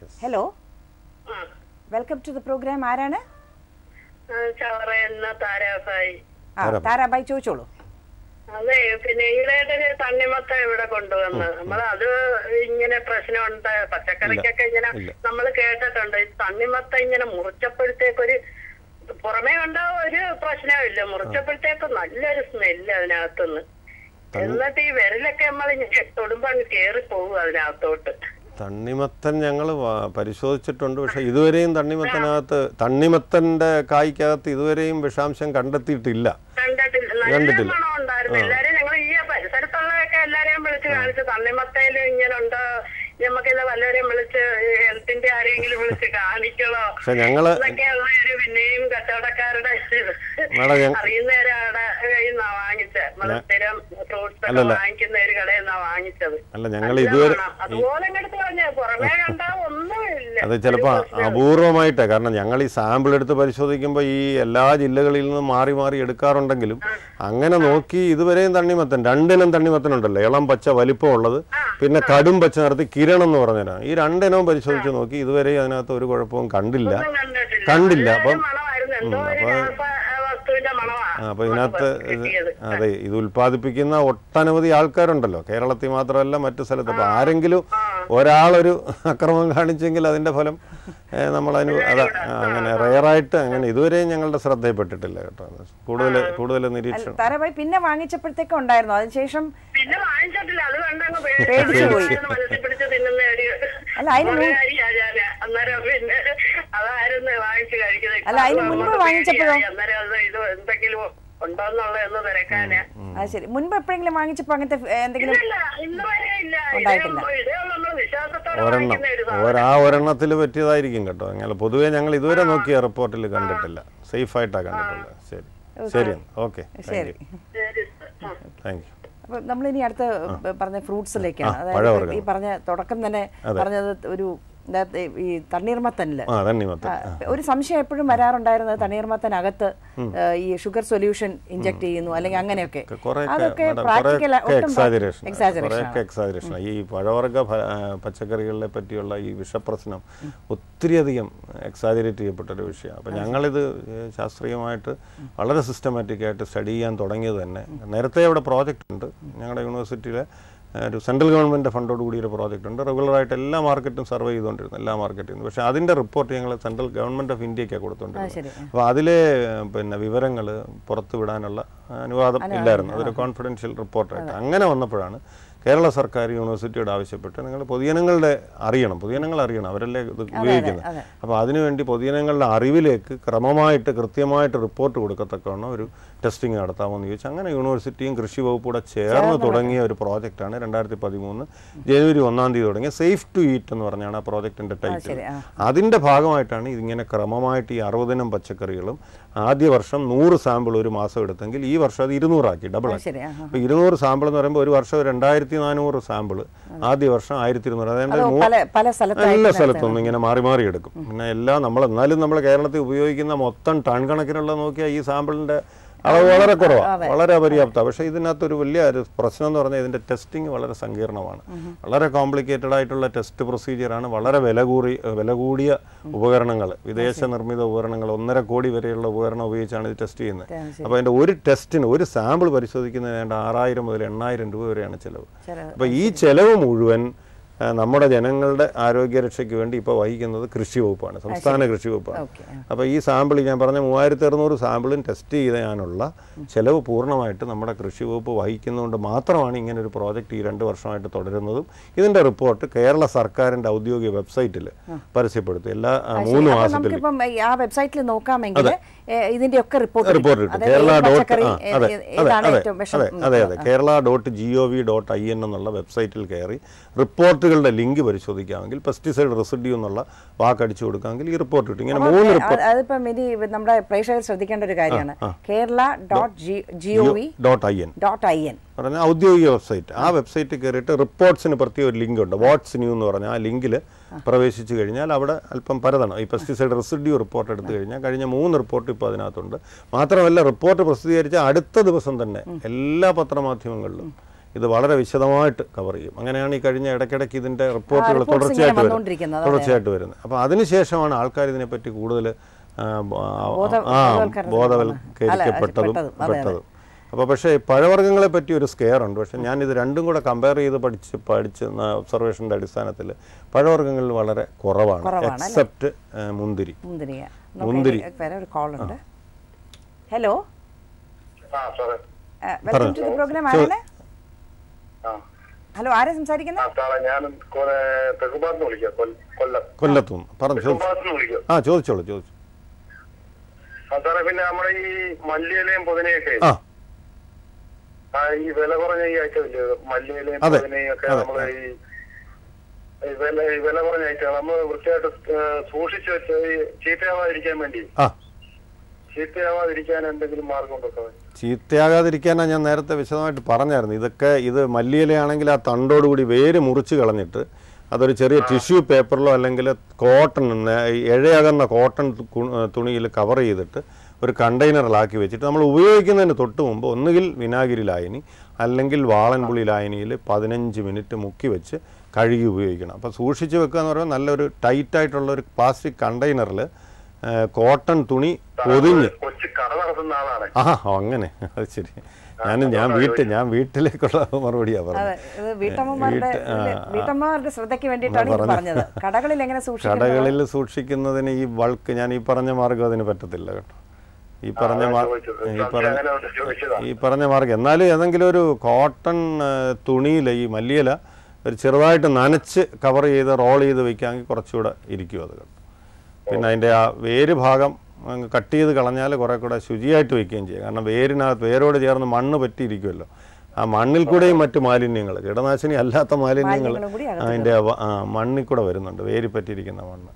Hello ആ. Welcome to the programme ആരാണ് ആ, ചവറയെന്ന താരാസായി ആ താരാബായി ചോദിച്ചോളൂ അതെ പിന്നെ ഈയിടെ തണ്ണിമത്ത ഇവിടെ കൊണ്ടുവന്ന് നമ്മൾ അത് ഇങ്ങനെ പ്രശ്നമുണ്ട് പച്ചക്കറിക്കൊക്കെ ഇങ്ങനെ നമ്മൾ കേട്ടിട്ടുണ്ട് ഈ തണ്ണിമത്ത ഇങ്ങനെ മുറിച്ചപ്പോഴത്തേക്കൊരു പുറമേ കണ്ട ഒരു പ്രശ്നമില്ല മുറിച്ചപ്പോഴത്തേക്ക് നല്ലൊരു സ്മെല്ല് അതിനകത്തുനിന്ന് എന്നിട്ട് ഈ വിരലൊക്കെ നമ്മൾ ഇങ്ങനെ തൊടുമ്പോ അങ്ങ് കേറി പോകും അതിനകത്തോട്ട് തണ്ണിമത്തൻ ഞങ്ങൾ പരിശോധിച്ചിട്ടുണ്ട് പക്ഷെ ഇതുവരെയും തണ്ണിമത്തനകത്ത് തണ്ണിമത്തന്റെ കായ്ക്കകത്ത് ഇതുവരെയും വിഷാംശം കണ്ടെത്തിയിട്ടില്ല കണ്ടിട്ടില്ല നല്ല കണ്ടിട്ടില്ല. മണം ഉണ്ടായിരുന്നു എല്ലാരും ഞങ്ങൾ ഈ പരിസരത്തുള്ളതൊക്കെ എല്ലാരെയും വിളിച്ച് കാണിച്ചു തണ്ണിമത്തയിലും ഇങ്ങനെ ഉണ്ടോ നമുക്കിത് വല്ലവരെയും വിളിച്ച് ഹെൽത്തിന്റെ ആരെങ്കിലും വിളിച്ച് കാണിക്കണോ പക്ഷെ ഞങ്ങള് എന്നൊക്കെയുള്ള ഒരു പിന്നെയും കച്ചവടക്കാരുടെ മാഡം ഞ- അറിയുന്നവരാടെ കയ്യിൽ നിന്നാ വാങ്ങിച്ചത് നമ്മള് സ്ഥിരം ഫ്രൂട്ട്സ് ഒക്കെ അല്ലല്ല. വാങ്ങിക്കുന്ന ഒരു കടയിൽ നിന്നാ വാങ്ങിച്ചത് അല്ല ഞങ്ങൾ നല്ല ഇതുവരെ മണം. അതുപോലെ അങ്ങോട്ട് പറഞ്ഞ പുറമേ കണ്ടാ ഒന്നുമില്ല അത് ചിലപ്പോൾ അപൂർവമായിട്ട് കാരണം ഞങ്ങൾ ഈ സാമ്പിൾ എടുത്ത് പരിശോധിക്കുമ്പോൾ ഈ എല്ലാ ജില്ലകളിൽ നിന്നും മാറി മാറി എടുക്കാറുണ്ടെങ്കിലും അങ്ങനെ നോക്കി ഇതുവരെയും തണ്ണിമത്തൻ രണ്ടിനം തണ്ണിമത്തൻ ഉണ്ടല്ലോ ഇളം പച്ച വലിപ്പമുള്ളത് പിന്നെ കടും പച്ച നിർത്തി കിരണം എന്ന് പറഞ്ഞതാണ് ഈ രണ്ടിനവും പരിശോധിച്ച് നോക്കി ഇതുവരെയും അതിനകത്ത് ഒരു കുഴപ്പവും കണ്ടില്ല ഒന്നും കണ്ടിട്ടില്ല കണ്ടില്ല നല്ലൊരു അപ്പം മണമായിരുന്നു എന്തോ ഉം, ഒരു അപ്പൊ- രാസ വസ്തുവിന്റെ മണമാ ആ, അപ്പൊ ഇതിനകത്ത് ഇത് കിട്ടിയത് അതെ ഇത് ഉൽപ്പാദിപ്പിക്കുന്ന ഒട്ടനവധി ആൾക്കാരുണ്ടല്ലോ കേരളത്തിൽ മാത്രമല്ല മറ്റു സ്ഥലത്ത് അപ്പൊ ആരെങ്കിലും ഒരാളൊരു അക്രമം കാണിച്ചെങ്കിൽ അതിന്റെ ഫലം നമ്മൾ അതിന് അതാ ആ, അങ്ങനെ റെയറായിട്ട് അങ്ങനെ ഇതുവരെയും ഞങ്ങളുടെ ശ്രദ്ധയിൽപ്പെട്ടിട്ടില്ല കേട്ടോ കൂടുതൽ കൂടുതൽ നിരീക്ഷണം താരാബായി പിന്നെ വാങ്ങിച്ചപ്പോഴത്തേക്കും ഉണ്ടായിരുന്നു അതിനുശേഷം പിന്നെ വാങ്ങിച്ചിട്ടില്ല അത് കണ്ടങ്ങ് പേടിച്ചു പോയി. മനസ്സിൽ പിടിച്ച് തിന്നുന്ന ഒരു അല്ല, അതിന് മുൻ- മുതലാളിയാ ഞാന്. അന്നേരം പിന്നെ അതായിരുന്നു വാങ്ങിച്ച് കഴിക്കുന്നത് ഇപ്പൊ അല്ല, അതിന് അത് മുൻപ് നമുക്ക് വാങ്ങിച്ചപ്പോഴോ? പേടിയായി. അന്നേരം അത് ഇത് എന്തെങ്കിലും ഉണ്ടോന്നുള്ളതെന്ന് തിരക്കാന് അത് ശരി മുൻപ് എപ്പോഴെങ്കിലും വാങ്ങിച്ചപ്പോൾ അങ്ങനത്തെ ഏ, എന്തെങ്കിലും ഇല്ല ഇന്ന് വരെ ഇല്ല ഉണ്ടായിട്ടില്ല. ഇതേ ഇതേ നമ്മൾ വിശ്വാസത്തോടെ ഒരെണ്ണം വാങ്ങിക്കുന്ന ഒരു സാധനം. ഒരാ ഒരെണ്ണത്തിൽ പറ്റിയതായിരിക്കും കേട്ടോ അങ്ങനെ പൊതുവേ ഞങ്ങൾ ഇതുവരെ നോക്കിയ റിപ്പോർട്ടിൽ കണ്ടിട്ടില്ല സേഫ് ആയിട്ടാണ് കണ്ടിട്ടുള്ളത് ശരി ശരി ഓക്കെ താങ്ക് ശരി യു ശരി ആ. താങ്ക് യു അപ്പൊ നമ്മളിനി അടുത്ത പറഞ്ഞ ഫ്രൂട്ട്സിലേക്കാണ് ആ, അതായത് പഴവർഗ്ഗം. ഈ പറഞ്ഞ തുടക്കം തന്നെ പറഞ്ഞത് ഒരു ഇതിനകത്ത് ഈ തണ്ണീർമത്തനില് ആ തണ്ണിമത്തൻ ആ, ഒരു സംശയം എപ്പോഴും വരാറുണ്ടായിരുന്നത് തണ്ണീർമത്തനകത്ത് ഏ, ഈ ഷുഗർ സൊല്യൂഷൻ ഇഞ്ചക്ട് ചെയ്യുന്നു അല്ലെങ്കിൽ അങ്ങനെയൊക്കെ അതൊക്കെ പ്രാക്ടിക്കൽ എക്സാജറേഷൻ എക്സാജറേഷൻ കുറേയൊക്കെ എക്സാജറേഷൻ ഈ പഴവർഗ്ഗ ഫ- ആ, പച്ചക്കറികളെ പറ്റിയുള്ള ഈ വിഷപ്രശ്നം ഒത്തിരിയധികം എക്സാജറേറ്റ് ചെയ്യപ്പെട്ട ഒരു വിഷയമാണ് അപ്പം ഞങ്ങളിത് ഏഹ്, ശാസ്ത്രീയമായിട്ട് വളരെ സിസ്റ്റമാറ്റിക് ആയിട്ട് സ്റ്റഡി ചെയ്യാൻ തുടങ്ങിയത് തന്നെ നേരത്തെ അവിടെ പ്രോജക്റ്റ് ഉണ്ട് ഞങ്ങളുടെ യൂണിവേഴ്സിറ്റിയിലെ ഏഹ്, ഒരു സെൻട്രൽ ഗവൺമെൻറ് ഫണ്ടോട് കൂടി ഒരു പ്രോജക്റ്റ് ഉണ്ട് റെഗുലറായിട്ട് എല്ലാ മാർക്കറ്റും സർവേ ചെയ്തുകൊണ്ടിരുന്നു എല്ലാ മാർക്കറ്റിൽ നിന്ന് പക്ഷേ അതിൻ്റെ റിപ്പോർട്ട് ഞങ്ങൾ സെൻട്രൽ ഗവൺമെൻറ് ഓഫ് ഇന്ത്യക്കാണ് കൊടുത്തുകൊണ്ടിരുന്നത് ശരി അപ്പോൾ അതിലെ ഏഹ്, പിന്നെ വിവരങ്ങൾ പുറത്തു വിടാനുള്ള അനുവാദം ഇല്ലായിരുന്നു അതൊരു കോൺഫിഡൻഷ്യൽ റിപ്പോർട്ടായിട്ട് അങ്ങനെ വന്നപ്പോഴാണ് കേരള സർക്കാർ യൂണിവേഴ്സിറ്റിയോട് ആവശ്യപ്പെട്ട് നിങ്ങൾ പൊതുജനങ്ങളുടെ അറിയണം പൊതുജനങ്ങൾ അറിയണം അവരല്ലേ ഇത് ഉപയോഗിക്കുന്നത് അതെ. അപ്പോൾ അതിനുവേണ്ടി പൊതുജനങ്ങളുടെ അറിവിലേക്ക് ക്രമമായിട്ട് കൃത്യമായിട്ട് റിപ്പോർട്ട് കൊടുക്കത്തക്കവണ്ണം ഒരു ടെസ്റ്റിംഗ് നടത്താമെന്ന് ചോദിച്ചു അങ്ങനെ യൂണിവേഴ്സിറ്റിയും കൃഷി വകുപ്പും കൂടെ ചേർന്ന് തുടങ്ങിയ ഒരു പ്രോജക്റ്റാണ് രണ്ടായിരത്തി പതിമൂന്ന് ജനുവരി ഒന്നാം തീയതി തുടങ്ങിയ സേഫ് ടു ഈറ്റ് എന്ന് പറഞ്ഞാണ് ആ പ്രോജക്റ്റിന്റെ ടൈറ്റിൽ ശരി, ആ. അതിന്റെ ഭാഗമായിട്ടാണ് ഇതിങ്ങനെ ക്രമമായിട്ട് ഈ അറുപതിനം പച്ചക്കറികളും ആദ്യ വർഷം നൂറ് സാമ്പിൾ ഒരു മാസം എടുത്തെങ്കിൽ ഈ വർഷം അത് ഇരുന്നൂറാക്കി ഡബിൾ ആക്കി ശരി ആ അപ്പൊ ഇരുന്നൂറ് സാമ്പിൾ എന്ന് പറയുമ്പോൾ ഒരു വർഷം രണ്ടായിരത്തി നാനൂറ് സാമ്പിൾ ആദ്യ വർഷം ആയിരത്തി ഇരുന്നൂറ് അതായത് അതോ മൂ- പല പല സ്ഥലത്തായി എല്ലാ സ്ഥലത്തും ഇങ്ങനെ മാറി മാറി എടുക്കും പിന്നെ എല്ലാം നമ്മൾ എന്നാലും നമ്മൾ കേരളത്തിൽ ഉപയോഗിക്കുന്ന മൊത്തം ടൺ കണക്കിനുള്ള നോക്കിയാൽ ഈ സാമ്പിളിന്റെ അളവ് വളരെ കുറവാണ് വളരെ അപര്യാപ്ത പക്ഷേ ഇതിനകത്ത് ഒരു വലിയ ഒരു പ്രശ്നം എന്ന് പറഞ്ഞാൽ ഇതിന്റെ ടെസ്റ്റിംഗ് വളരെ സങ്കീർണമാണ് വളരെ കോംപ്ലിക്കേറ്റഡ് ആയിട്ടുള്ള ടെസ്റ്റ് പ്രൊസീജിയറാണ് വളരെ വില കൂടി വില കൂടിയ ഉപകരണങ്ങൾ വിദേശ നിർമ്മിത ഉപകരണങ്ങൾ ഒന്നര കോടി വരെയുള്ള ഉപകരണം ഉപയോഗിച്ചാണ് ഇത് ടെസ്റ്റ് ചെയ്യുന്നത് അപ്പോൾ അതിന്റെ ഒരു ടെസ്റ്റിന് ഒരു സാമ്പിൾ പരിശോധിക്കുന്നതിന് വേണ്ട ആറായിരം മുതൽ എണ്ണായിരം രൂപ വരെയാണ് ചിലവ് ചെലവ്. അപ്പോൾ ഈ ചെലവ് മുഴുവൻ ആ, നമ്മുടെ ജനങ്ങളുടെ ആരോഗ്യരക്ഷയ്ക്ക് വേണ്ടി ഇപ്പോൾ വഹിക്കുന്നത് കൃഷി വകുപ്പാണ് സംസ്ഥാന കൃഷി വകുപ്പാണ് ഓക്കെ അപ്പോൾ ഈ സാമ്പിൾ ഞാൻ പറഞ്ഞ മൂവായിരത്തി അറുന്നൂറ് സാമ്പിളും ടെസ്റ്റ് ചെയ്യാനുള്ള ചെലവ് പൂർണ്ണമായിട്ട് നമ്മുടെ കൃഷി വകുപ്പ് വഹിക്കുന്നതുകൊണ്ട് മാത്രമാണ് ഇങ്ങനെ ഒരു പ്രോജക്റ്റ് ഈ രണ്ട് വർഷമായിട്ട് തുടരുന്നതും ഇതിന്റെ റിപ്പോർട്ട് കേരള സർക്കാരിന്റെ ഔദ്യോഗിക വെബ്സൈറ്റിൽ പരസ്യപ്പെടുത്തും എല്ലാ ആ, മൂന്ന് അപ്പൊ മാസത്തിൽ നമുക്കിപ്പം ഈ ആ വെബ്സൈറ്റിൽ നോക്കാമെങ്കിൽ ഇതിന്റെ ഒക്കെ റിപ്പോർട്ട് റിപ്പോർട്ട് കിട്ടും അതായത് കേരള ഏത് ഡോട്ട് പച്ചക്കറി ആ, ഏ- അതെ ഏ- അതെ ഏതാണ് അതെ ഏറ്റവും വിഷം അതെ അതെ അതെ Kerala dot G O V dot I N എന്നുള്ള വെബ്സൈറ്റിൽ കയറി റിപ്പോർട്ടുകളുടെ ലിങ്ക് പരിശോധിക്കാമെങ്കിൽ പെസ്റ്റിസൈഡ് റെസിഡ്യൂ എന്നുള്ള വാക്കടിച്ചു കൊടുക്കാമെങ്കിൽ ഈ റിപ്പോർട്ട് കിട്ടും ഇങ്ങനെ മൂന്ന് റിപ്പോർട്ട് അത് അതിപ്പം ഇനി നമ്മുടെ പ്രേക്ഷകർ ശ്രദ്ധിക്കേണ്ട ഒരു കാര്യമാണ് Kerala dot G G O V dot I N dot I N പറഞ്ഞ ഔദ്യോഗിക വെബ്സൈറ്റ് ആ വെബ്സൈറ്റിൽ കയറിയിട്ട് റിപ്പോർട്ട്സിന് പ്രത്യേക ഒരു ലിങ്ക് ഉണ്ട് വാട്സ് ന്യൂ എന്ന് പറഞ്ഞാൽ ആ ലിങ്കിൽ പ്രവേശിച്ചു കഴിഞ്ഞാൽ അവിടെ അല്പം പരതണം ഈ പെസ്റ്റിസൈഡ് റെസിഡ്യൂ റിപ്പോർട്ട് എടുത്തു കഴിഞ്ഞാൽ കഴിഞ്ഞ മൂന്ന് റിപ്പോർട്ട് ഇപ്പോൾ അതിനകത്തുണ്ട് മാത്രമല്ല റിപ്പോർട്ട് പ്രസിദ്ധീകരിച്ച അടുത്ത ദിവസം തന്നെ എല്ലാ പത്രമാധ്യമങ്ങളിലും ഇത് വളരെ വിശദമായിട്ട് കവർ ചെയ്യും അങ്ങനെയാണ് ഈ കഴിഞ്ഞ ഇടയ്ക്കിടയ്ക്ക് ഇതിൻ്റെ റിപ്പോർട്ടുകൾ reports ഇങ്ങനെ തുടർച്ചയായിട്ട് വരുന്നത് വന്നുകൊണ്ടിരിക്കുന്നത്, അതെ. തുടർച്ചയായിട്ട് വരുന്നത് അപ്പോൾ അതിനുശേഷമാണ് ആൾക്കാർ ഇതിനെപ്പറ്റി കൂടുതൽ ആ, ബോധ- ആ ബോധവൽക്കരണത്തിന് ബോധവൽക്കരിക്കപ്പെട്ടതും അല്ല, പെട്ടതും, അതെ, അതെ. പെട്ടതും അപ്പോൾ പക്ഷേ പഴവർഗ്ഗങ്ങളെ പറ്റി ഒരു സ്കെയർ ഉണ്ട് പക്ഷേ ഞാൻ ഇത് രണ്ടും കൂടെ കമ്പയർ ചെയ്ത് പഠിച്ച് പഠിച്ച് ഒബ്സർവേഷൻ്റെ അടിസ്ഥാനത്തിൽ പഴവർഗ്ഗങ്ങളിൽ വളരെ കുറവാണ് കുറവാണ് അല്ലേ? എക്സെപ്റ്റ് മുന്തിരി മുന്തിരിയ മുന്തിരി. വേറെ ഒരു കോൾ ഉണ്ട് ഹലോ ആ സാറേ വെൽക്കം ടു ദി പ്രോഗ്രാം ആരാണ് ആ ഹലോ ആരാ സംസാരിക്കുന്നത് ആ സാറേ ഞാൻ തെക്കുംഭാഗത്ത് വിളിക്കാം കൊല്ല- കൊല്ലം കൊല്ലത്തുനിന്ന് പറഞ്ഞു ചോദിച്ചു തെക്കുംഭാഗത്ത് വിളിക്കാം ആ ചോദിച്ചോളൂ ചോദിച്ചു ആ സാറേ പിന്നെ നമ്മുടെ ഈ മല്ലിയിലയും പുതിനയൊക്കെ ആ ആ ഈ വില കുറഞ്ഞ ഈ ഐറ്റമില്ലേ മല്ലിയിലയും അതെ, പുതിനയും ഒക്കെ അതെ, നമ്മള് ഈ ഈ വില ഈ വില കുറഞ്ഞ ഐറ്റം നമ്മൾ വൃത്തിയായിട്ട് ഏഹ്, സൂക്ഷിച്ചു വെച്ച് ഈ ചീത്തയാവാതിരിക്കാൻ വേണ്ടി ആ ചീത്തയാവാതിരിക്കാൻ എന്തെങ്കിലും മാർഗം ഉണ്ടോ ചീത്തയാകാതിരിക്കാനാണ് ഞാൻ നേരത്തെ വിശദമായിട്ട് പറഞ്ഞായിരുന്നു ഇതൊക്കെ ഇത് മല്ലിയിലയാണെങ്കിൽ ആ തണ്ടോടുകൂടി വേര് മുറിച്ച് കളഞ്ഞിട്ട് അതൊരു ചെറിയ ടിഷ്യൂ പേപ്പറിലോ അല്ലെങ്കിൽ കോട്ടൺ ഇഴയകുന്ന കോട്ടൺ തുണിയിൽ കവർ ചെയ്തിട്ട് ഒരു കണ്ടെയ്നറിലാക്കി വെച്ചിട്ട് നമ്മൾ ഉപയോഗിക്കുന്നതിന് തൊട്ട് മുമ്പ് ഒന്നുകിൽ വിനാഗിരി ലായനി അല്ലെങ്കിൽ വാളൻപുളി ലായനിയിൽ പതിനഞ്ച് മിനിറ്റ് മുക്കി വെച്ച് കഴുകി ഉപയോഗിക്കണം അപ്പോൾ സൂക്ഷിച്ച് വെക്കുക എന്ന് പറയുമ്പോൾ നല്ലൊരു ടൈറ്റായിട്ടുള്ള ഒരു പ്ലാസ്റ്റിക് കണ്ടെയ്നറിൽ കോട്ടൺ തുണി പൊതിഞ്ഞ് കൊച്ചു കട നടത്തുന്ന ആളാണ് ആ അങ്ങനെ അത് ശരി ഞാൻ ഞാൻ വീട്ടിൽ ഞാൻ വീട്ടിലേക്കുള്ള മറുപടിയാ അതെ പറഞ്ഞത് ഇത് വീട്ടമ്മമാരുടെ വീട്ട്- ആ, ഇതില് വീട്ടമ്മമാരുടെ ശ്രദ്ധയ്ക്ക് വേണ്ടിയിട്ടാണ് ഇത് പറഞ്ഞത് കടകളിൽ എങ്ങനെ സൂക്ഷിക്കുന്നത് കടകളിൽ സൂക്ഷിക്കുന്നതിന് ഈ ബൾക്ക് ഞാൻ ഈ പറഞ്ഞ മാർഗം അതിന് പറ്റത്തില്ല കേട്ടോ ഈ പറഞ്ഞ മാർ ചോദിച്ചത്. ഈ സംശയം പറഞ്ഞ അങ്ങനെ കൊണ്ട് ചോദിച്ചതാ ഈ പറഞ്ഞ മാർഗം എന്നാലും ഏതെങ്കിലും ഒരു കോട്ടൺ തുണിയിൽ ഈ മല്ലിയില ഒരു ചെറുതായിട്ട് നനച്ച് കവർ ചെയ്ത് റോൾ ചെയ്ത് വെക്കാമെങ്കിൽ കുറച്ചുകൂടെ ഇരിക്കും അത് കേട്ടോ പിന്നെ അതിൻ്റെ ആ വേര് ഭാഗം അങ്ങ് കട്ട് ചെയ്ത് കളഞ്ഞാൽ കുറെ കൂടെ ശുചിയായിട്ട് വെക്കുകയും ചെയ്യും കാരണം വേരിനകത്ത് വേരോട് ചേർന്ന് മണ്ണ് പറ്റിയിരിക്കുമല്ലോ ആ മണ്ണിൽ കൂടെയും മറ്റ് മാലിന്യങ്ങൾ കീടനാശിനി അല്ലാത്ത മാലിന്യങ്ങൾ മാലിന്യങ്ങളും കൂടി അകത്ത് അതിൻ്റെ വ- ആ, മണ്ണിൽ കൂടെ വരുന്നുണ്ട് വേര് പറ്റിയിരിക്കുന്ന മണ്ണ്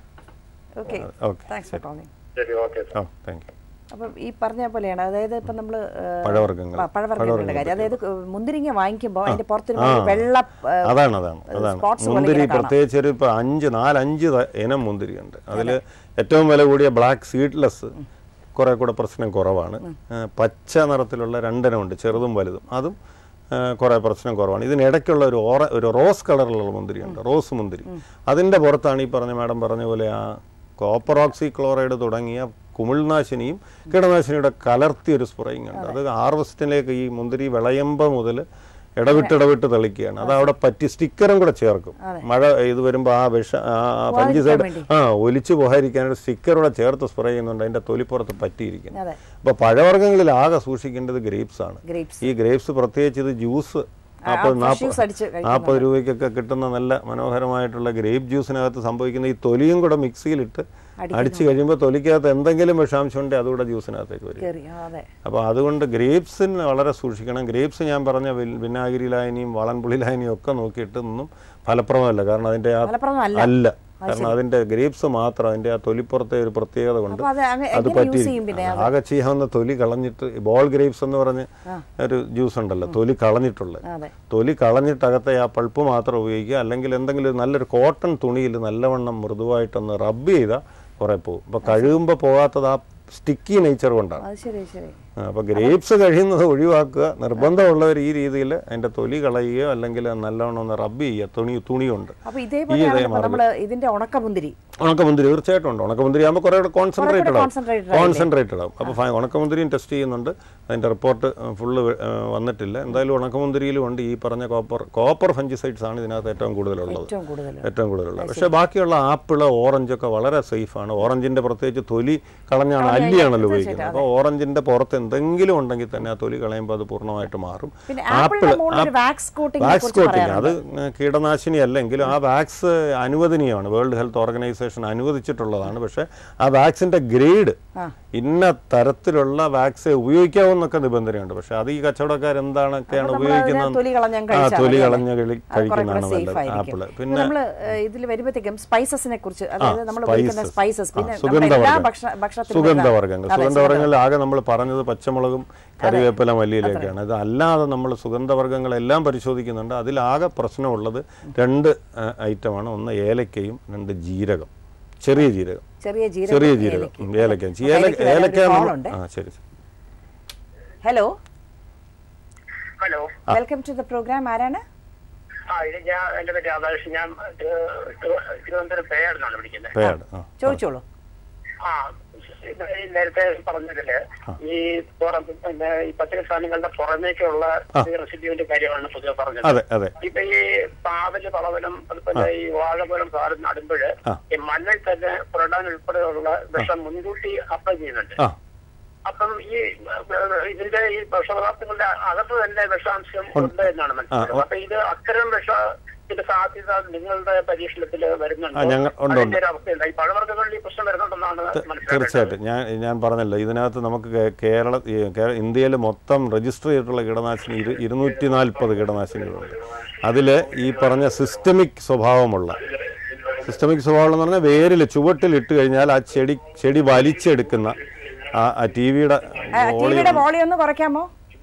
okay okay thanks for calling ശരി ഓക്കെ ഓ താങ്ക് യു അപ്പം ഈ പറഞ്ഞ പോലെയാണ് അതായത് ഇപ്പം നമ്മൾ പഴവർഗ്ഗങ്ങൾ. പഴവർഗ്ഗങ്ങളുടെ കാര്യം അതായത് മുന്തിരിങ്ങ വാങ്ങിക്കുമ്പോൾ അതിന്റെ പുറത്തൊരു വെള്ള ആ, അതാണ് അതാണ് അതാണ് spots പോലെ മുന്തിരി ഇങ്ങനെ കാണാം. പ്രത്യേകിച്ച് ഒരു ഇപ്പോൾ അഞ്ച് നാലഞ്ച് ത- ഇനം മുന്തിരിയുണ്ട് അതിൽ ഏറ്റവും വില കൂടിയ ബ്ലാക്ക് സീഡ്ലെസ് കുറെ കൂടെ പ്രശ്നം കുറവാണ് ആ, പച്ച നിറത്തിലുള്ള രണ്ടിനമുണ്ട് ചെറുതും വലുതും അതും ആ, കുറെ പ്രശ്നം കുറവാണ് ഇതിനിടയ്ക്കുള്ള ഒരു ഓറ ഒരു റോസ് കളറിലുള്ള മുന്തിരിയുണ്ട് റോസ് മുന്തിരി അതിൻ്റെ പുറത്താണ് ഈ പറഞ്ഞ മാഡം പറഞ്ഞ പോലെ ആ കോപ്പറോക്സി ക്ലോറൈഡ് തുടങ്ങിയ കുമിൾനാശിനിയും കീടനാശിനിയുടെ കലർത്തിയ ഒരു സ്പ്രേയിങ് ഉണ്ട് അത് ഹാർവസ്റ്റിലേക്ക് ഈ മുന്തിരി വിളയുമ്പോൾ മുതൽ ഇടവിട്ട് ഇടവിട്ട് തെളിക്കുകയാണ് അത് അവിടെ പറ്റി സ്റ്റിക്കറും കൂടെ ചേർക്കും മഴ ഇത് വരുമ്പോൾ ആ വിഷ ആ ഫംഗിസൈഡ് വേണ്ടി. ആ ഒലിച്ചു പോകാതിരിക്കാനായിട്ട് സ്റ്റിക്കർ കൂടെ ചേർത്ത് സ്പ്രേ ചെയ്യുന്നുണ്ട് അതിന്റെ തൊലിപ്പുറത്ത് പറ്റിയിരിക്കുന്നു അതെ അപ്പോൾ പഴവർഗ്ഗങ്ങളിൽ ആകെ സൂക്ഷിക്കേണ്ടത് ഗ്രേപ്സ് ആണ് ഗ്രേപ്സ് ഈ ഗ്രേപ്സ് പ്രത്യേകിച്ച് ഇത് ജ്യൂസ് നാൽപ്പത് fresh juice അടിച്ച് നാൽപ്പത് കഴിക്കുന്നത്. നാൽപ്പത് രൂപയ്ക്കൊക്കെ കിട്ടുന്ന നല്ല മനോഹരമായിട്ടുള്ള ഗ്രേപ്പ് ജ്യൂസിനകത്ത് സംഭവിക്കുന്ന ഈ തൊലിയും കൂടെ മിക്സിയിലിട്ട് അടിച്ചു കഴിയുമ്പോൾ തൊലിക്കകത്ത് എന്തെങ്കിലും വിഷാംശം ഉണ്ടെങ്കിൽ അതുകൂടെ ജ്യൂസിനകത്തേക്ക് വരും കയറി ആ, അതെ അപ്പോൾ അതുകൊണ്ട് ഗ്രേപ്സിന് വളരെ സൂക്ഷിക്കണം ഗ്രേപ്സ് ഞാൻ പറഞ്ഞ വിൽ- വിനാഗിരി ലായനിയും വളൻപുളി ലായനിയും ഒക്കെ നോക്കിയിട്ട് ഒന്നും ഫലപ്രദമല്ല കാരണം അതിൻ്റെ ആ ഫലപ്രദമല്ല അല്ല കാരണം അതിൻ്റെ ഗ്രേപ്സ് മാത്രം അതിൻ്റെ ആ തൊലിപ്പുറത്തെ ഒരു പ്രത്യേകത കൊണ്ട് അപ്പൊ അത് അങ്ങ് അത് എങ്ങനെ യൂസ് ചെയ്യും പറ്റി പിന്നെ ആകെ ചെയ്യാവുന്ന തൊലി കളഞ്ഞിട്ട് ബോൾ ഗ്രേപ്സ് എന്ന് പറഞ്ഞ് ഒരു ജ്യൂസ് ഉണ്ടല്ലോ തൊലി കളഞ്ഞിട്ടുള്ളത് അതെ തൊലി കളഞ്ഞിട്ടകത്തെ ആ പൾപ്പ് മാത്രം ഉപയോഗിക്കുക അല്ലെങ്കിൽ എന്തെങ്കിലും ഒരു നല്ലൊരു കോട്ടൺ തുണിയിൽ നല്ലവണ്ണം മൃദുവായിട്ടൊന്ന് റബ്ബ് ചെയ്താൽ കുറേ പോകും അപ്പോൾ കഴുകുമ്പോൾ പോകാത്തത് ആ സ്റ്റിക്കി നേച്ചർ കൊണ്ടാണ് അത് ശരി ശരി ആ, അപ്പോൾ ഗ്രേപ്സ് കഴിയുന്നത് ഒഴിവാക്കുക നിർബന്ധമുള്ളവർ ഈ രീതിയിൽ അതിൻ്റെ തൊലി കളയുകയോ അല്ലെങ്കിൽ നല്ലവണ്ണം ഒന്ന് റബ്ബ് ചെയ്യുക തുണി തുണിയുണ്ട് അപ്പൊ ഇതേപോലെയാണ് ഇപ്പൊ നമ്മള് ഇതിന്റെ ഉണക്കമുന്തിരി ഉണക്കമുന്തിരി തീർച്ചയായിട്ടും ഉണ്ട് ഉണക്കമുന്തിരി ആകുമ്പോൾ കുറേ കൂടെ കോൺസെൻട്രേറ്റഡ് ആവും concentrated കോൺസെൻട്രേറ്റഡ് ആവും അപ്പോൾ ഫൈൻ ഉണക്കമുന്തിരിയും ടെസ്റ്റ് ചെയ്യുന്നുണ്ട് അതിൻ്റെ റിപ്പോർട്ട് ഫുള്ള് വന്നിട്ടില്ല എന്തായാലും ഉണക്കമുന്തിരിയിലും ഉണ്ട് ഈ പറഞ്ഞ കോപ്പർ കോപ്പർ ഫഞ്ചിസൈഡ്സ് ആണ് ഇതിനകത്ത് ഏറ്റവും കൂടുതലുള്ളത് ഏറ്റവും കൂടുതൽ ഏറ്റവും കൂടുതലുള്ളത് പക്ഷേ ബാക്കിയുള്ള ആപ്പിള് ഓറഞ്ച് ഒക്കെ വളരെ സേഫാണ് ഓറഞ്ചിന്റെ പ്രത്യേകിച്ച് തൊലി കളഞ്ഞാണ് അല്ലിയാണല്ലോ ഉപയോഗിക്കുന്നത് അപ്പോൾ ഓറഞ്ചിന്റെ പുറത്ത് എന്തെങ്കിലും ഉണ്ടെങ്കിൽ തന്നെ ആ തൊലി കളയുമ്പോൾ അത് പൂർണ്ണമായിട്ട് മാറും പിന്നെ ആപ്പിളിന്റെ മുകളിൽ ഒരു വാക്സ് കോട്ടിംഗ് വാക്സ് കോട്ടിങ് അത് കീടനാശിനി അല്ലെങ്കിലും ആ വാക്സ് അനുവദനീയമാണ് വേൾഡ് ഹെൽത്ത് ഓർഗനൈസേഷൻ അനുവദിച്ചിട്ടുള്ളതാണ് പക്ഷേ ആ വാക്സിന്റെ ഗ്രേഡ് ഇന്ന തരത്തിലുള്ള വാക്സേ ഉപയോഗിക്കാവുന്നൊക്കെ നിബന്ധനയുണ്ട് പക്ഷെ അത് ഈ കച്ചവടക്കാർ എന്താണൊക്കെയാണ് അപ്പൊ നമ്മളതിനെ ഉപയോഗിക്കുന്നത് തൊലി കളഞ്ഞങ്ങ് ആ കഴിച്ചാൽ തൊലി മതി, കളഞ്ഞ അല്ലേ? കളി- അത് കുറെ കൂടെ കഴിക്കുന്നതാണ് safe നല്ലത് ആയിരിക്കും. ആപ്പിള് ഇപ്പൊ പിന്നെ നമ്മള് ഇതിൽ വരുമ്പോഴത്തേക്കും സ്പൈസസിനെ കുറിച്ച് അതായത് നമ്മൾ spices. ഉപയോഗിക്കുന്ന സ്പൈസസ് ആ, പിന്നെ നമ്മുടെ എല്ലാ സുഗന്ധവർഗ്ഗം. ഭക്ഷണ ഭക്ഷണത്തിലും സുഗന്ധവർഗ്ഗങ്ങൾ അതെ, സുഗന്ധവർഗ്ഗങ്ങളിൽ ആകെ നമ്മൾ പറഞ്ഞത് പച്ചമുളകും കറിവേപ്പില മല്ലിയിലൊക്കെയാണ് ഇത് അല്ലാതെ നമ്മൾ സുഗന്ധവർഗ്ഗങ്ങളെല്ലാം പരിശോധിക്കുന്നുണ്ട് അതിലാകെ പ്രശ്നമുള്ളത് രണ്ട് ഐറ്റമാണ് ഒന്ന് ഏലക്കയും രണ്ട് ജീരകം ചെറിയ ജീരകം ചെറിയ ജീരകം ചെറിയ ജീരകം ഏലക്ക. ഉം, ഏലക്ക അപ്പൊ ഏലക്ക ഏലയ്ക്ക് വരാൻ ഒരു ഏലക്ക call നമ്മൾ- ഉണ്ട്. ആ ശരി ശരി. Hello hello welcome to the programme ആരാണ് ആ ഇത് ഞാൻ എന്റെ പേര് രാധാകൃഷ്ണൻ ഞാൻ തിരു- തിരു- തിരുവനന്തപുരം പേയാടുന്നാണ് വിളിക്കുന്നത് പേയാട് ആ ചോദിച്ചോളൂ ആ ഇത് ഈ നേരത്തെ പറഞ്ഞതില് ഈ പുറം പിന്നെ ഈ പച്ചക്കറി സാധനങ്ങളുടെ പുറമേക്കുള്ള റെസിപ്പിയുടെ കാര്യമാണ് പൊതുവെ പറഞ്ഞത് അതെ അതെ ഇപ്പൊ ഈ പാവല് വളവലും അതുപോലെ ഈ വാഴപോലും സാധനം നടുമ്പോഴ് ആ. ഈ മണ്ണിൽ തന്നെ പുരടാൻ ഉൾപ്പെടെയുള്ള വിഷം മുൻകൂട്ടി അപ്ലൈ ചെയ്യുന്നുണ്ട് ആ അപ്പം ഈ ഏഹ്, ഇതിന്റെ ഈ വിഷപദാർത്ഥങ്ങളുടെ അകത്ത് തന്നെ വിഷാംശം ഉണ്ട് എന്നാണ് മനസ്സിലാക്കുന്നത് അപ്പൊ ഇത് അത്തരം വിഷത്തിന്റെ സാധ്യത നിങ്ങളുടെ പരീക്ഷണത്തിൽ വരുന്നുണ്ട് ആ, ഞങ്ങൾ- ഉണ്ട്, ഉണ്ട്. ഒരു അവസ്ഥയുണ്ട് ഈ പഴവർഗ്ഗങ്ങളിൽ ഈ പ്രശ്നം വരുന്നുണ്ടെന്നാണ് മനസ്സിലാക്കുന്നത് തീർച്ചയായിട്ടും ഞാൻ ഞാൻ പറഞ്ഞല്ലോ ഇതിനകത്ത് നമുക്ക് കേ- കേരള ഈ കേ- ഇന്ത്യയിൽ മൊത്തം രജിസ്റ്റർ ചെയ്തിട്ടുള്ള കീടനാശിനി ഇരു ഇരുന്നൂറ്റി നാൽപ്പത് കീടനാശിനികളുണ്ട് അതിൽ ഈ പറഞ്ഞ സിസ്റ്റമിക് സ്വഭാവമുള്ള സിസ്റ്റമിക് സ്വഭാവം എന്ന് പറഞ്ഞാൽ വേരിൽ ചുവട്ടിൽ ഇട്ട് കഴിഞ്ഞാൽ ആ ചെടി ചെടി വലിച്ചെടുക്കുന്ന ആ ആ ടി വിയുടെ ടിവിയുടെ വോളിയം ഒന്ന് കുറയ്ക്കാമോ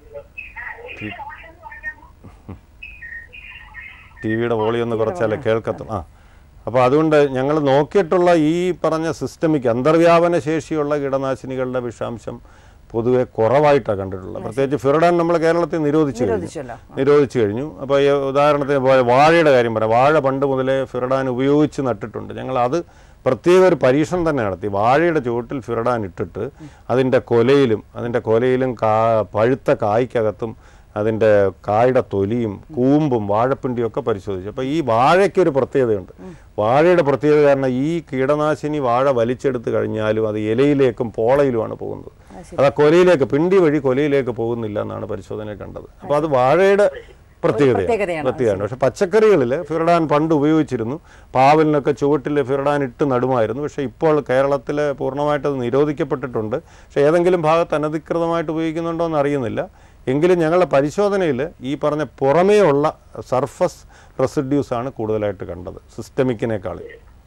ടി വിയുടെ വോളി ഒന്ന് കുറച്ചാലേ കേൾക്കത്തും ആ അപ്പോൾ അതുകൊണ്ട് ഞങ്ങൾ നോക്കിയിട്ടുള്ള ഈ പറഞ്ഞ സിസ്റ്റമിക് അന്തർവ്യാപന ശേഷിയുള്ള കീടനാശിനികളുടെ വിഷാംശം പൊതുവെ കുറവായിട്ടാണ് കണ്ടിട്ടുള്ളത് പ്രത്യേകിച്ച് ഫിറഡാൻ നമ്മൾ കേരളത്തിൽ നിരോധിച്ചു കഴിഞ്ഞു നിരോധിച്ചല്ലോ. നിരോധിച്ചു കഴിഞ്ഞു അപ്പോൾ ഈ ഉദാഹരണത്തിന് പോലെ വാഴയുടെ കാര്യം പറയാം വാഴ പണ്ട് മുതലേ ഫിറഡാൻ ഉപയോഗിച്ച് നട്ടിട്ടുണ്ട് ഞങ്ങൾ അത് പ്രത്യേക ഒരു പരീക്ഷണം തന്നെ നടത്തി വാഴയുടെ ചുവട്ടിൽ ഫിറഡാൻ ഇട്ടിട്ട് അതിൻ്റെ കൊലയിലും അതിൻ്റെ കൊലയിലും കാ പഴുത്ത കായ്ക്കകത്തും അതിൻ്റെ കായുടെ തൊലിയും കൂമ്പും വാഴപ്പിണ്ടിയും ഒക്കെ പരിശോധിച്ചു അപ്പോൾ ഈ വാഴയ്ക്കൊരു പ്രത്യേകതയുണ്ട് വാഴയുടെ പ്രത്യേകത കാരണം ഈ കീടനാശിനി വാഴ വലിച്ചെടുത്ത് കഴിഞ്ഞാലും അത് ഇലയിലേക്കും പോളയിലുമാണ് പോകുന്നത് അത് ആ കൊലയിലേക്ക് പിണ്ടി വഴി കൊലയിലേക്ക് പോകുന്നില്ല എന്നാണ് പരിശോധന കണ്ടത് അപ്പോൾ അത് വാഴയുടെ പ്രത്യേകതയാണ് പ്രത്യേകതയാണ്. പ്രത്യേകതയാണ് പക്ഷെ പച്ചക്കറികളിൽ ഫിറഡാൻ പണ്ട് ഉപയോഗിച്ചിരുന്നു പാവലിനൊക്കെ ചുവട്ടിൽ ഫിറഡാൻ ഇട്ട് നടുമായിരുന്നു പക്ഷേ ഇപ്പോൾ കേരളത്തിൽ പൂർണ്ണമായിട്ട് അത് നിരോധിക്കപ്പെട്ടിട്ടുണ്ട് പക്ഷേ ഏതെങ്കിലും ഭാഗത്ത് അനധികൃതമായിട്ട് ഉപയോഗിക്കുന്നുണ്ടോ എന്ന് അറിയുന്നില്ല എങ്കിലും ഞങ്ങളുടെ പരിശോധനയിൽ ഈ പറഞ്ഞ പുറമേ ഉള്ള സർഫസ് റെസിഡ്യൂസ് ആണ് കൂടുതലായിട്ട് കണ്ടത് സിസ്റ്റമിക്കിനേക്കാൾ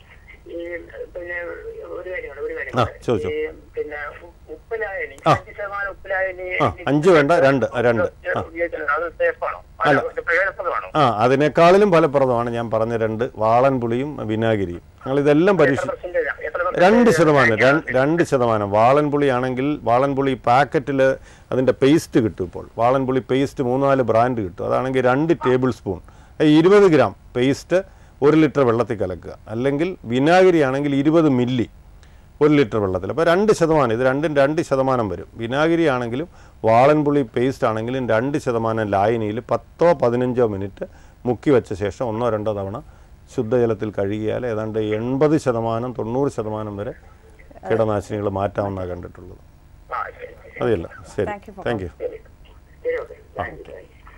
ഈ പിന്നെ ഒരു കാര്യമാണ് ഒരു ആ, കാര്യം ചോദിച്ചോ. ഈ പിന്നെ ഉ- ഉപ്പിലായനി അഞ്ച് ശതമാനം ഉപ്പിലായനി ആ, അഞ്ച് വേണ്ട, രണ്ട്, രണ്ട്. ആ. ഉപയോഗിക്കുന്നത് അത് സേഫാണോ അല്ല പ്രയോജനപ്രദമാണോ ആ അതിനേക്കാളിലും ഫലപ്രദമാണ് ഞാൻ പറഞ്ഞ രണ്ട് വാളൻ പുളിയും വിനാഗിരിയും ഞങ്ങൾ ഇതെല്ലാം പരീക്ഷ പെർസെന്റേജ് എത്ര രണ്ട് ശതമാനം രണ്ട് രണ്ട് ശതമാനം വാളൻപുളി ആണെങ്കിൽ വാളൻപുളി പാക്കറ്റിൽ അതിൻ്റെ പേസ്റ്റ് കിട്ടും ഇപ്പോൾ വാളൻപുളി പേസ്റ്റ് മൂന്നാല് ബ്രാൻഡ് കിട്ടും അതാണെങ്കിൽ രണ്ട് ടേബിൾ സ്പൂൺ ഇരുപത് ഗ്രാം പേസ്റ്റ് ഒരു ലിറ്റർ വെള്ളത്തിൽ കലക്കുക അല്ലെങ്കിൽ വിനാഗിരി ആണെങ്കിൽ ഇരുപത് മില്ലി ഒരു ലിറ്റർ വെള്ളത്തിൽ അപ്പോൾ രണ്ട് ശതമാനം ഇത് രണ്ടും രണ്ട് ശതമാനം വരും വിനാഗിരി ആണെങ്കിലും വാളൻപുളി പേസ്റ്റ് ആണെങ്കിലും രണ്ട് ശതമാനം ലായനിയിൽ പത്തോ പതിനഞ്ചോ മിനിറ്റ് മുക്കി വെച്ച ശേഷം ഒന്നോ രണ്ടോ തവണ ശുദ്ധജലത്തിൽ കഴുകിയാൽ ഏതാണ്ട് എൺപത് ശതമാനം തൊണ്ണൂറ് ശതമാനം വരെ കീടനാശിനികൾ മാറ്റാമെന്നാണ് കണ്ടിട്ടുള്ളത് ആ ശരി അതില്ല ശരി Thank you for thank you ശരി ശരി ഓക്കെ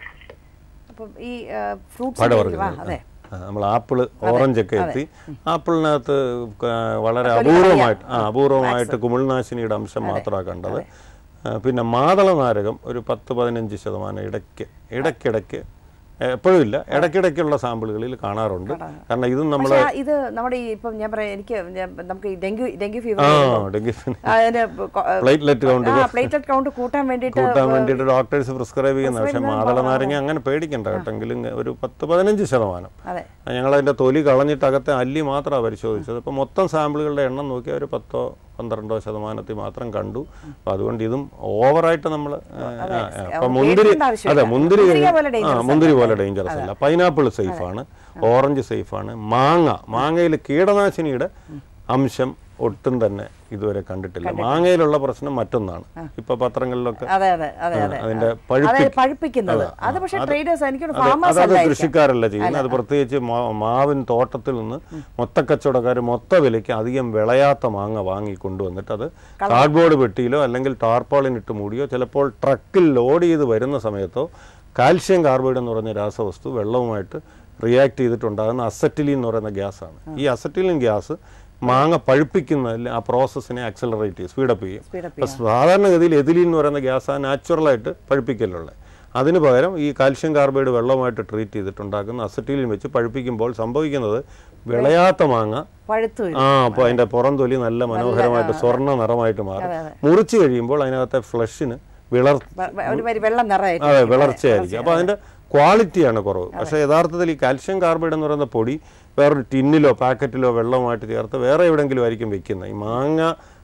അപ്പം ഈ ഫ്രൂട്ട്സ് പഴവർഗ്ഗങ്ങൾ അതെ ആ, നമ്മൾ ആപ്പിള് ഓറഞ്ച് ഒക്കെ എത്തി ആപ്പിളിനകത്ത് ക- വളരെ അപൂർവമായിട്ട് ആ അപൂർവമായിട്ട് കുമിൾനാശിനിയുടെ അംശം മാത്രമാണ് കണ്ടത് ആ, പിന്നെ മാതള നാരകം ഒരു പത്ത് പതിനഞ്ച് ശതമാനം ഇടയ്ക്ക് ഇടയ്ക്കിടയ്ക്ക് എപ്പോഴും ഇല്ല ഇടയ്ക്കിടയ്ക്കുള്ള സാമ്പിളുകളിൽ കാണാറുണ്ട് കാരണം ഇതും നമ്മൾ പക്ഷേ ആ ഇത് നമ്മുടെ ഈ ഇപ്പം ഞാൻ പറയാം എനിക്ക് ഞാൻ- നമുക്ക് ഈ ഡെങ്കു ഡെങ്കു ഫീവർ ആ ഡെങ്കി അതിന് പ്ലേറ്റ്ലെറ്റ് കൗണ്ട് പ്ലേറ്റഡ് കൗണ്ട് കൂട്ടാൻ വേണ്ടിയിട്ട് കൂട്ടാൻ വേണ്ടിയിട്ട് ഡോക്ടേഴ്സ് പ്രിസ്ക്രൈബ് ചെയ്യുന്നത് പക്ഷേ മാതള നാരങ്ങ അങ്ങനെ പേടിക്കണ്ട കേട്ടെങ്കിലും ഒരു പത്ത് പതിനഞ്ച് ശതമാനം അതെ ഞങ്ങൾ അതിന്റെ തൊലി കളഞ്ഞിട്ട് അകത്തെ അല്ലി മാത്രമാണ് പരിശോധിച്ചത് അപ്പോൾ മൊത്തം സാമ്പിളുകളുടെ എണ്ണം നോക്കിയാൽ ഒരു പത്തോ പന്ത്രണ്ടോ ശതമാനത്തിൽ മാത്രം കണ്ടു അപ്പോൾ അതുകൊണ്ട് ഇതും ഓവറായിട്ട് നമ്മൾ അപ്പൊ മുന്തിരി പേടിക്കേണ്ട ആവശ്യമില്ല. അതെ മുന്തിരി മുന്തിരിയെ പോലെ ആ dangerous മുന്തിരി പോലെ ഡേഞ്ചറസ് അല്ല പൈനാപ്പിൾ സേഫാണ് ഓറഞ്ച് സേഫാണ് മാങ്ങ മാങ്ങയിൽ കീടനാശിനിയുടെ അംശം ഒട്ടും തന്നെ ഇതുവരെ കണ്ടിട്ടില്ല മാങ്ങയിലുള്ള പ്രശ്നം മറ്റൊന്നാണ് ഇപ്പൊ പത്രങ്ങളിലൊക്കെ അതെ അതെ അതെ അതെ അതിന്റെ അതെ പഴുപ്പി പഴുപ്പിക്കുന്നത് അത് പക്ഷേ ട്രേഡേഴ്സ് എനിക്കൊരു അതെ, ഫാമേഴ്സ് അതത് അല്ലായിരിക്കും കൃഷിക്കാരല്ല ചെയ്യുന്നത് അത് പ്രത്യേകിച്ച് മാ- മാവിൻ തോട്ടത്തിൽ നിന്ന് മൊത്തക്കച്ചവടക്കാർ മൊത്ത വിലയ്ക്ക് അധികം വിളയാത്ത മാങ്ങ വാങ്ങി കൊണ്ടുവന്നിട്ട് അത് കാർഡ്ബോർഡ് പെട്ടിയിലോ അല്ലെങ്കിൽ ടാർപ്പാളിനിട്ട് മൂടിയോ ചിലപ്പോൾ ട്രക്കിൽ ലോഡ് ചെയ്ത് വരുന്ന സമയത്തോ കാൽഷ്യം കാർബൈഡ് എന്ന് പറഞ്ഞ രാസവസ്തു വെള്ളവുമായിട്ട് റിയാക്ട് ചെയ്തിട്ടുണ്ടാകുന്ന അസറ്റിലിൻ എന്ന് പറയുന്ന ഗ്യാസാണ് ഈ അസറ്റിലിൻ ഗ്യാസ് മാങ്ങ പഴുപ്പിക്കുന്നതിൽ ആ പ്രോസസ്സിനെ ആക്സലറേറ്റ് ചെയ്യും സ്പീഡപ്പ് ചെയ്യും Speedup അപ്പോൾ സാധാരണഗതിയിൽ എതിലിൻ എന്ന് പറയുന്ന ഗ്യാസ് നാച്ചുറലായിട്ട് പഴുപ്പിക്കലുള്ളത് അതിന് പകരം ഈ കാൽഷ്യം കാർബൈഡ് വെള്ളമായിട്ട് ട്രീറ്റ് ചെയ്തിട്ടുണ്ടാക്കുന്ന അസറ്റീലിൻ വെച്ച് പഴുപ്പിക്കുമ്പോൾ സംഭവിക്കുന്നത് വിളയാത്ത മാങ്ങ പഴുത്തു വരും ആ അപ്പോൾ അതിന്റെ പുറം തൊലി നല്ല മനോഹരമായിട്ട് സ്വർണ്ണ നിറമായിട്ട് മാറും മുറിച്ച് കഴിയുമ്പോൾ അതിനകത്തെ ഫ്ലഷിന് വിളർ വ- വ- ഒരു വരി വെള്ളം നിറയായിട്ട് അതെ വിളർച്ചയായിരിക്കും അപ്പോൾ അതിന്റെ ക്വാളിറ്റിയാണ് കുറവ് പക്ഷേ യഥാർത്ഥത്തിൽ ഈ കാൽഷ്യം കാർബൈഡ് എന്ന് പറയുന്ന പൊടി വേറൊരു ടിന്നിലോ പാക്കറ്റിലോ വെള്ളമായിട്ട് ചേർത്ത് വേറെ എവിടെയെങ്കിലും ആയിരിക്കും വെക്കുന്നത് ഈ മാങ്ങ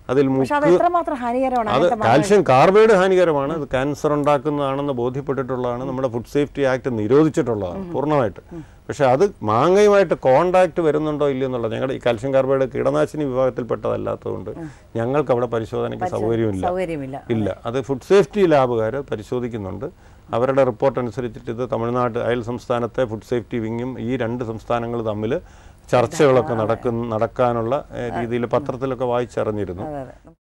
അതിൽ പക്ഷെ അത് മുക്ക് എത്രമാത്രം ഹാനികരമാണ് അത് അങ്ങനത്തെ കാൽഷ്യം കാർബൈഡ് ഹാനികരമാണ് അത് ക്യാൻസർ ഉണ്ടാക്കുന്നതാണെന്ന് ബോധ്യപ്പെട്ടിട്ടുള്ളതാണ് നമ്മുടെ ഫുഡ് സേഫ്റ്റി ആക്ട് നിരോധിച്ചിട്ടുള്ളതാണ് പൂർണ്ണമായിട്ട് പക്ഷെ അത് മാങ്ങയുമായിട്ട് കോണ്ടാക്ട് വരുന്നുണ്ടോ ഇല്ലയോ എന്നുള്ളത് ഞങ്ങളുടെ ഈ കാൽഷ്യം കാർബൈഡ് കീടനാശിനി വിഭാഗത്തിൽപ്പെട്ടതല്ലാത്തതുകൊണ്ട് ഞങ്ങൾക്ക് അവിടെ പരിശോധനയ്ക്ക് സൗകര്യമില്ല സൗകര്യമില്ല ഇല്ല അത് ഫുഡ് സേഫ്റ്റി ലാബുകാർ പരിശോധിക്കുന്നുണ്ട് അവരുടെ റിപ്പോർട്ട് അനുസരിച്ചിട്ട് ഇത് തമിഴ്നാട് അയൽ സംസ്ഥാനത്തെ ഫുഡ് സേഫ്റ്റി വിങ്ങും ഈ രണ്ട് സംസ്ഥാനങ്ങൾ തമ്മിൽ ചർച്ചകളൊക്കെ നടക്കുന്ന നടക്കാനുള്ള രീതിയിൽ പത്രത്തിലൊക്കെ വായിച്ചറിഞ്ഞിരുന്നു അതെ അതെ